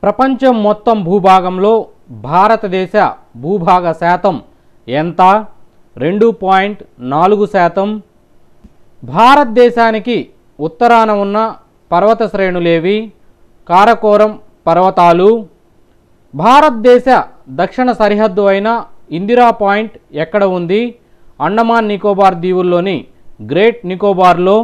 ప్రపంచం మొత్తం భూభాగంలో భారతదేశ భూభాగ శాతం ఎంత రెండు పాయింట్ నాలుగు శాతం భారతదేశానికి ఉత్తరాన ఉన్న పర్వత శ్రేణులేవి కారకోరం పర్వతాలు భారతదేశ దక్షిణ సరిహద్దు అయిన ఇందిరా పాయింట్ ఎక్కడ ఉంది అండమాన్ నికోబార్ దీవుల్లోని గ్రేట్ నికోబార్లో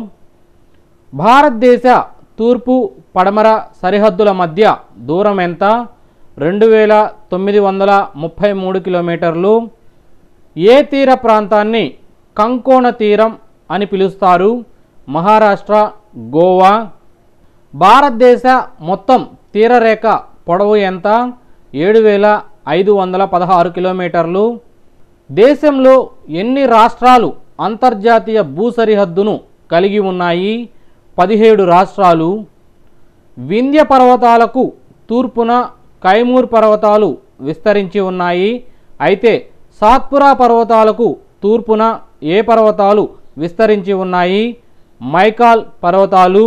భారతదేశ తూర్పు పడమర సరిహద్దుల మధ్య దూరం ఎంత రెండు వేల తొమ్మిది వందల ముప్పై మూడు కిలోమీటర్లు ఏ తీర ప్రాంతాన్ని కంకోణ తీరం అని పిలుస్తారు మహారాష్ట్ర గోవా భారతదేశ మొత్తం తీరరేఖ పొడవు ఎంత ఏడు వేల ఐదు వందల పదహారు కిలోమీటర్లు దేశంలో ఎన్ని రాష్ట్రాలు అంతర్జాతీయ భూ సరిహద్దును కలిగి ఉన్నాయి పదిహేడు రాష్ట్రాలు వింధ్య పర్వతాలకు తూర్పున కైమూర్ పర్వతాలు విస్తరించి ఉన్నాయి అయితే సాత్పురా పర్వతాలకు తూర్పున ఏ పర్వతాలు విస్తరించి ఉన్నాయి మైకాల్ పర్వతాలు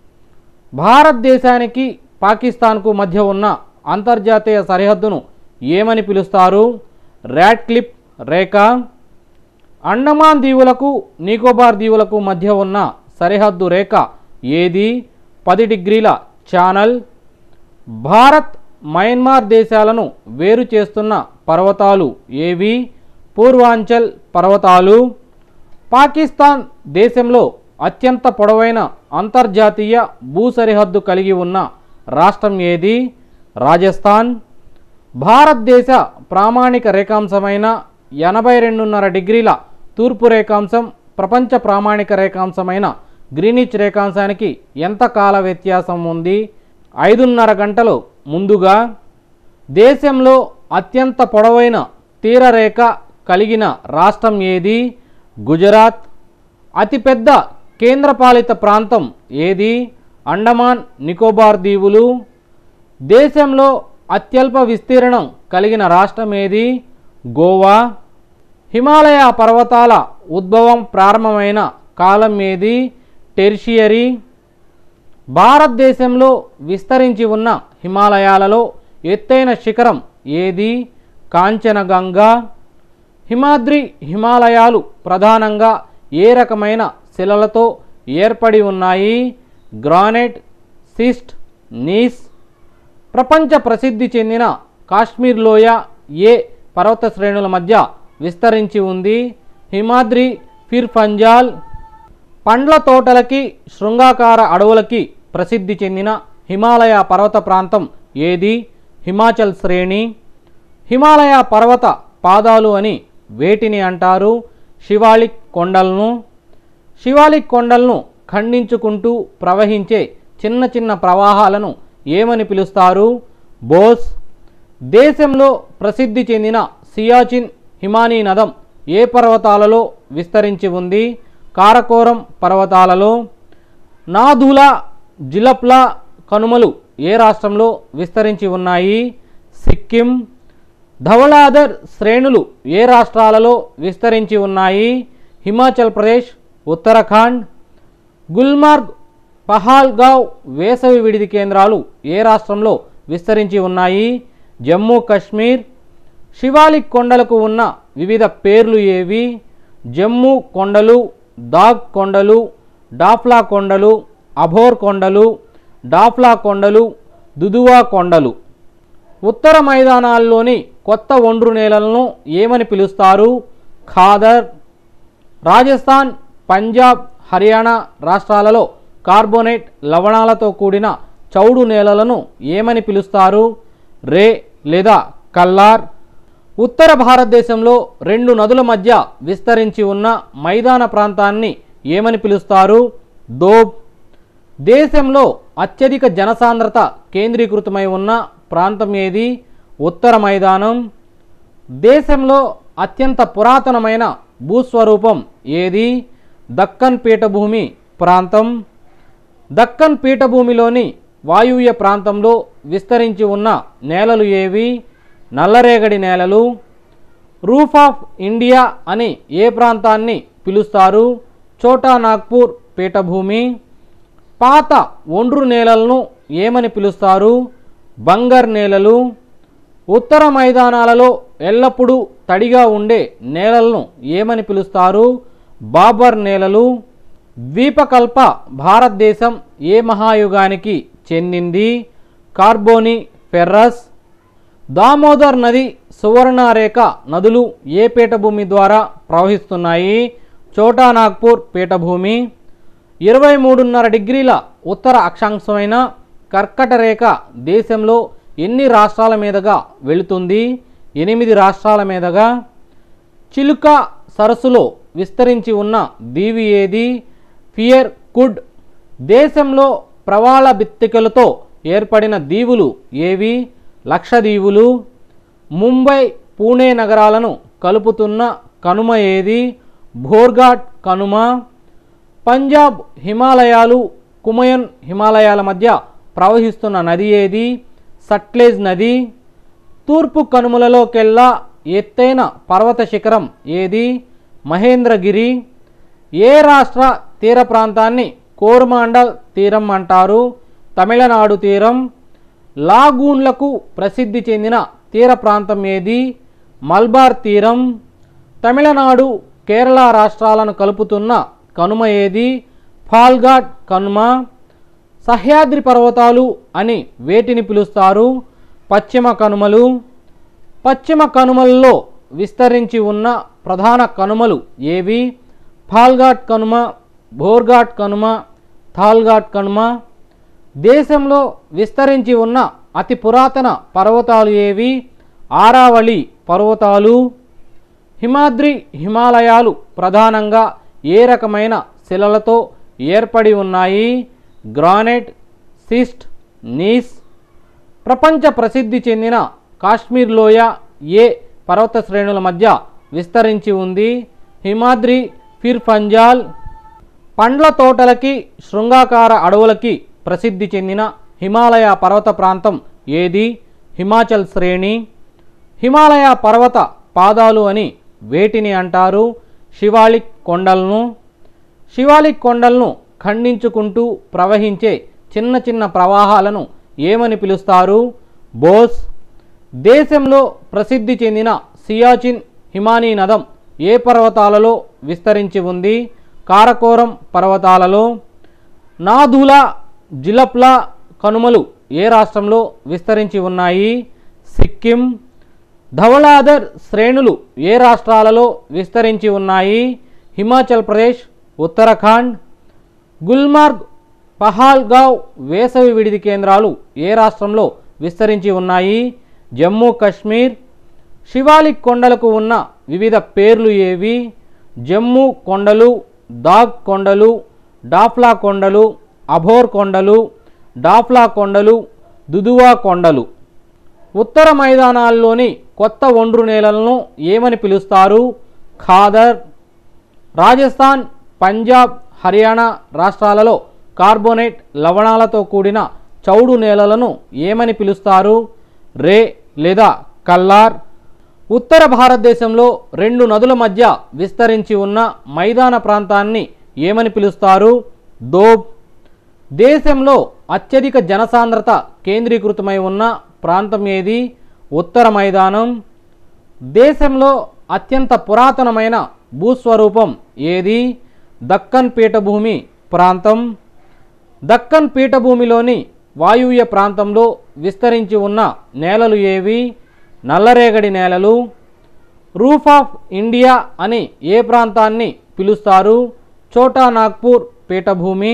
భారతదేశానికి పాకిస్తాన్కు మధ్య ఉన్న అంతర్జాతీయ సరిహద్దును ఏమని పిలుస్తారు ర్యాడ్ క్లిప్ రేఖ అండమాన్ దీవులకు నికోబార్ దీవులకు మధ్య ఉన్న సరిహద్దు రేఖ ఏది పది డిగ్రీల ఛానల్ భారత్ మయన్మార్ దేశాలను వేరు చేస్తున్న పర్వతాలు ఏవి పూర్వాంచల్ పర్వతాలు పాకిస్తాన్ దేశంలో అత్యంత పొడవైన అంతర్జాతీయ భూ సరిహద్దు కలిగి ఉన్న రాష్ట్రం ఏది రాజస్థాన్ భారతదేశ ప్రామాణిక రేఖాంశమైన ఎనభై రెండున్నర డిగ్రీల తూర్పు రేఖాంశం ప్రపంచ ప్రామాణిక రేఖాంశమైన గ్రీనిచ్ రేఖాంశానికి ఎంత కాల వ్యత్యాసం ఉంది ఐదున్నర గంటలు ముందుగా దేశంలో అత్యంత పొడవైన తీరరేఖ కలిగిన రాష్ట్రం ఏది గుజరాత్ అతిపెద్ద కేంద్రపాలిత ప్రాంతం ఏది అండమాన్ నికోబార్ దీవులు దేశంలో అత్యల్ప విస్తీర్ణం కలిగిన రాష్ట్రం ఏది గోవా హిమాలయ పర్వతాల ఉద్భవం ప్రారంభమైన కాలం ఏది టెర్షియరీ భారతదేశంలో విస్తరించి ఉన్న హిమాలయాలలో ఎత్తైన శిఖరం ఏది కాంచనగంగా హిమాద్రి హిమాలయాలు ప్రధానంగా ఏ రకమైన శిలలతో ఏర్పడి ఉన్నాయి గ్రానైట్ సిస్ట్ నీస్ ప్రపంచ ప్రసిద్ధి చెందిన కాశ్మీర్ లోయ ఏ పర్వత శ్రేణుల మధ్య విస్తరించి ఉంది హిమాద్రి ఫిర్ పంజాల్ పండ్ల తోటలకి శృంగాకార అడవులకి ప్రసిద్ధి చెందిన హిమాలయ పర్వత ప్రాంతం ఏది హిమాచల్ శ్రేణి హిమాలయ పర్వత పాదాలు అని వేటిని అంటారు శివాలిక్ కొండలను శివాలిక్ కొండలను ఖండించుకుంటూ ప్రవహించే చిన్న చిన్న ప్రవాహాలను ఏమని పిలుస్తారు బోస్ దేశంలో ప్రసిద్ధి చెందిన సియాచిన్ హిమానీ నదం ఏ పర్వతాలలో విస్తరించి ఉంది కారకోరం పర్వతాలలో నాథులా జిలప్లా కనుమలు ఏ రాష్ట్రంలో విస్తరించి ఉన్నాయి సిక్కిం ధవళాదర్ శ్రేణులు ఏ రాష్ట్రాలలో విస్తరించి ఉన్నాయి హిమాచల్ ప్రదేశ్ ఉత్తరాఖండ్ గుల్మార్గ్ పహాల్గావ్ వేసవి విడిది కేంద్రాలు ఏ రాష్ట్రంలో విస్తరించి ఉన్నాయి జమ్మూ కాశ్మీర్ శివాలిక్ కొండలకు ఉన్న వివిధ పేర్లు ఏవి జమ్మూ కొండలు దాగ్ కొండలు డాఫ్లా కొండలు అభోర్ కొండలు డాఫ్లా కొండలు దుదువా కొండలు ఉత్తర మైదానాల్లోని కొత్త ఒండ్రు నేలలను ఏమని పిలుస్తారు ఖాదర్ రాజస్థాన్ పంజాబ్ హర్యానా రాష్ట్రాలలో కార్బోనేట్ లవణాలతో కూడిన చౌడు నేలలను ఏమని పిలుస్తారు రే లేదా కల్లార్ ఉత్తర భారతదేశంలో రెండు నదుల మధ్య విస్తరించి ఉన్న మైదాన ప్రాంతాన్ని ఏమని పిలుస్తారు దోబ్ దేశంలో అత్యధిక జనసాంద్రత కేంద్రీకృతమై ఉన్న ప్రాంతం ఏది ఉత్తర మైదానం దేశంలో అత్యంత పురాతనమైన భూస్వరూపం ఏది దక్కన్ పీఠభూమి ప్రాంతం దక్కన్ పీఠభూమిలోని వాయువ్య ప్రాంతంలో విస్తరించి ఉన్న నేలలు ఏవి నల్లరేగడి నేలలు రూఫ్ ఆఫ్ ఇండియా అని ఏ ప్రాంతాన్ని పిలుస్తారు చోటా నాగ్పూర్ పీఠభూమి పాత ఒండ్రు నేలలను ఏమని పిలుస్తారు బంగర్ నేలలు ఉత్తర మైదానాలలో ఎల్లప్పుడూ తడిగా ఉండే నేలలను ఏమని పిలుస్తారు బాబర్ నేలలు ద్వీపకల్ప భారతదేశం ఏ మహాయుగానికి చెందింది కార్బోని ఫెర్రస్ దామోదర్ నది సువర్ణరేఖ నదులు ఏ పీఠభూమి ద్వారా ప్రవహిస్తున్నాయి చోటా నాగ్పూర్ పీఠభూమి ఇరవై మూడున్నర డిగ్రీల ఉత్తర అక్షాంశమైన కర్కట రేఖ దేశంలో ఎన్ని రాష్ట్రాల మీదుగా వెళుతుంది ఎనిమిది రాష్ట్రాల మీదుగా చిలుక సరస్సులో విస్తరించి ఉన్న దీవి ఏది ఫియర్ కుడ్ దేశంలో ప్రవాళ బిత్తికలతో ఏర్పడిన దీవులు ఏవి లక్షదీవులు ముంబై పూణే నగరాలను కలుపుతున్న కనుమ ఏది భోర్ఘాట్ కనుమ పంజాబ్ హిమాలయాలు కుమయన్ హిమాలయాల మధ్య ప్రవహిస్తున్న నది ఏది సట్లెజ్ నది తూర్పు కనుమలలోకెల్లా ఎత్తైన పర్వత శిఖరం ఏది మహేంద్రగిరి ఏ రాష్ట్ర తీర ప్రాంతాన్ని కోరమాండల్ తీరం అంటారు తమిళనాడు తీరం లాగూన్లకు ప్రసిద్ధి చెందిన తీర ప్రాంతం ఏది మల్బార్ తీరం తమిళనాడు కేరళ రాష్ట్రాలను కలుపుతున్న కనుమ ఏది ఫాల్ఘాట్ కనుమ సహ్యాద్రి పర్వతాలు అని వేటిని పిలుస్తారు పశ్చిమ కనుమలు పశ్చిమ కనుమల్లో విస్తరించి ఉన్న ప్రధాన కనుమలు ఏవి ఫాల్ఘాట్ కనుమ భోర్ఘాట్ కనుమ థాల్ఘాట్ కనుమ దేశంలో విస్తరించి ఉన్న అతి పురాతన పర్వతాలు ఏవి ఆరావళి పర్వతాలు హిమాద్రి హిమాలయాలు ప్రధానంగా ఏ రకమైన శిలలతో ఏర్పడి ఉన్నాయి గ్రానైట్ సిస్ట్ నీస్ ప్రపంచ ప్రసిద్ధి చెందిన కాశ్మీర్ లోయ ఏ పర్వత శ్రేణుల మధ్య విస్తరించి ఉంది హిమాద్రి ఫిర్ పంజాల్ పండ్ల తోటలకి శృంగాకార అడవులకి ప్రసిద్ధి చెందిన హిమాలయ పర్వత ప్రాంతం ఏది హిమాచల్ శ్రేణి హిమాలయ పర్వత పాదాలు అని వేటిని అంటారు శివాలిక్ కొండలను శివాలిక్ కొండలను ఖండించుకుంటూ ప్రవహించే చిన్న చిన్న ప్రవాహాలను ఏమని పిలుస్తారు బోస్ దేశంలో ప్రసిద్ధి చెందిన సియాచిన్ హిమానీ నదం ఏ పర్వతాలలో విస్తరించి ఉంది కారకోరం పర్వతాలలో నాథులా జిలప్లా కనుమలు ఏ రాష్ట్రంలో విస్తరించి ఉన్నాయి సిక్కిం ధవళాదర్ శ్రేణులు ఏ రాష్ట్రాలలో విస్తరించి ఉన్నాయి హిమాచల్ ప్రదేశ్ ఉత్తరాఖండ్ గుల్మార్గ్ పహాల్గావ్ వేసవి విడిది కేంద్రాలు ఏ రాష్ట్రంలో విస్తరించి ఉన్నాయి జమ్మూ కాశ్మీర్ శివాలిక్ కొండలకు ఉన్న వివిధ పేర్లు ఏవి జమ్మూ కొండలు దాగ్ కొండలు డాఫ్లా కొండలు అభోర్ కొండలు డాఫ్లా కొండలు దుదువా కొండలు ఉత్తర మైదానాల్లోని కొత్త ఒండ్రు నేలలను ఏమని పిలుస్తారు ఖాదర్ రాజస్థాన్ పంజాబ్ హర్యానా రాష్ట్రాలలో కార్బోనేట్ లవణాలతో కూడిన చౌడు నేలలను ఏమని పిలుస్తారు రే లేదా కల్లార్ ఉత్తర భారతదేశంలో రెండు నదుల మధ్య విస్తరించి ఉన్న మైదాన ప్రాంతాన్ని ఏమని పిలుస్తారు దోబ్ దేశంలో అత్యధిక జనసాంద్రత కేంద్రీకృతమై ఉన్న ప్రాంతం ఏది ఉత్తర మైదానం దేశంలో అత్యంత పురాతనమైన భూస్వరూపం ఏది దక్కన్ పీఠభూమి ప్రాంతం దక్కన్ పీఠభూమిలోని వాయువ్య ప్రాంతంలో విస్తరించి ఉన్న నేలలు ఏవి నల్లరేగడి నేలలు రూఫ్ ఆఫ్ ఇండియా అని ఏ ప్రాంతాన్ని పిలుస్తారు చోటా నాగ్పూర్ పీఠభూమి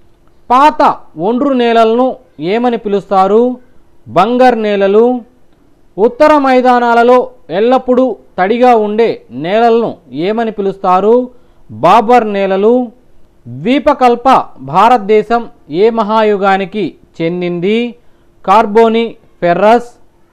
పాత ఒండ్రు నేలలను ఏమని పిలుస్తారు బంగర్ నేలలు ఉత్తర మైదానాలలో ఎల్లప్పుడూ తడిగా ఉండే నేలలను ఏమని పిలుస్తారు బాబర్ నేలలు ద్వీపకల్ప భారతదేశం ఏ మహాయుగానికి చెందింది కార్బోని ఫెర్రస్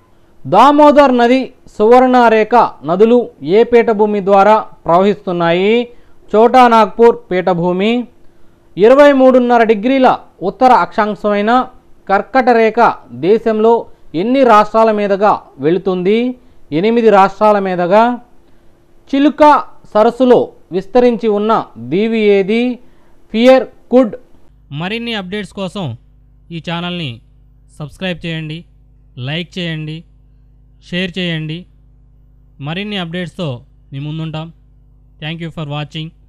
దామోదర్ నది సువర్ణరేఖ నదులు ఏ పీఠభూమి ద్వారా ప్రవహిస్తున్నాయి చోటా నాగ్పూర్ పీఠభూమి ఇరవై మూడున్నర డిగ్రీల ఉత్తర అక్షాంశమైన కర్కట రేఖ దేశంలో ఎన్ని రాష్ట్రాల మీదుగా వెళుతుంది ఎనిమిది రాష్ట్రాల మీదుగా చిలుక సరస్సులో విస్తరించి ఉన్న దీవి ఏది ఫియర్ కుడ్ మరిన్ని అప్డేట్స్ కోసం ఈ ఛానల్ని సబ్స్క్రైబ్ చేయండి లైక్ చేయండి షేర్ చేయండి మరిన్ని అప్డేట్స్తో మీ ముందుంటాం థ్యాంక్ యూ ఫర్ వాచింగ్